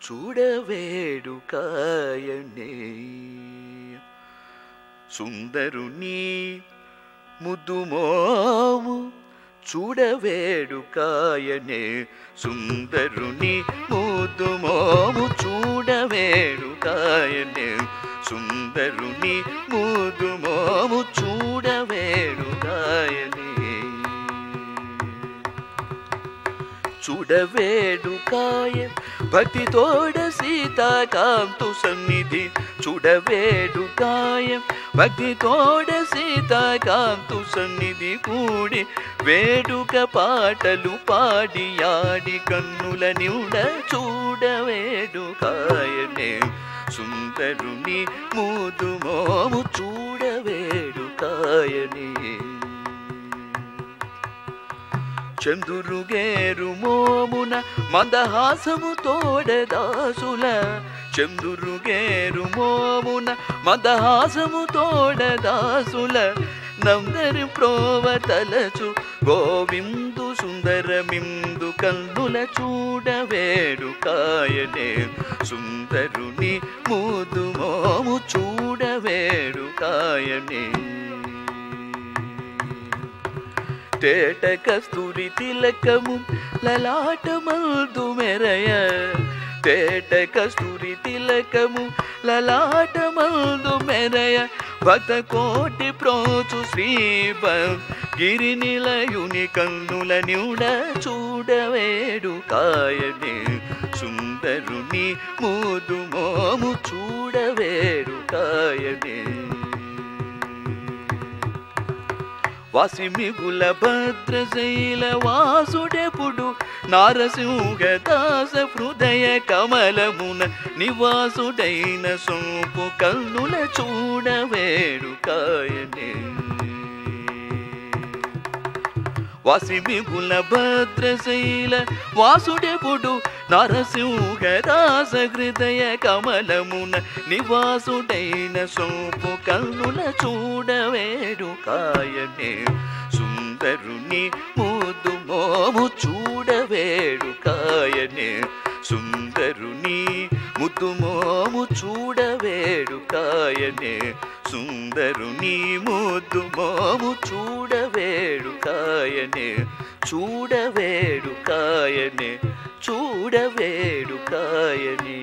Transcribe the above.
చూడవేడుకాయనే సుందరుని ముద్దుమోము చూడవేడుకాయనే సుందరుని ముద్దుమోము చూడవేడుకాయనే సుందరుని ముద్దుమోము చూడవేడుకాయనే చూడవేడుకాయ భక్తితోడ సీతాకాంతు సన్నిధి చూడవేడుకాయ భక్తితోడ సీతాకాంతు సన్నిధి కూడి వేడుక పాటలు పాడి ఆడి కన్నుల నిండ చూడవేడుకాయనే సుందరుని మూదుమోము చూడవేడుకాయనే చందురుగేరు మోమున మందహాసము తోడదాసుల చందురుగేరు మోమున మందహాసము తోడదాసుల నందరి ప్రోవ తలచు గోవిందు సుందరమిందు కన్నుల చూడవేడు కాయనే సుందరుని మూదు మోము చూడవేడు కాయనే తేట కస్తూరి తిలకము లలాటమందు మెరయ తేట కస్తూరి తిలకము లలాటమందు మెరయ భక్త కోటి ప్రోచు శ్రీబ గిరి నిలయుని కన్నుల నివుడ చూడవేడు కాయనే సుందరుని మూదు మోము చూడవేడు కాయనే వాసిమిగుల భద్రశైల వాసుడెప్పుడు నారసింహదాస హృదయ కమలమున నివాసుడైన సోపు కన్నుల చూడవేడు కాయనే వాసిమిగుల భద్రశైల వాసుడెప్పుడు నరసింహదాస హృదయ కమలమున నివాసుడైన సోపు కన్నుల చూడవేడు కాయనే సుందరుని ముదు మోము చూడవేడు కాయనే సుందరుని ముద్దు మోము చూడవేడు కాయనే సుందరుని ముద్దు మోము చూడవేడు కాయనే చూడవేడు కాయనే చూడవేడు కాయనే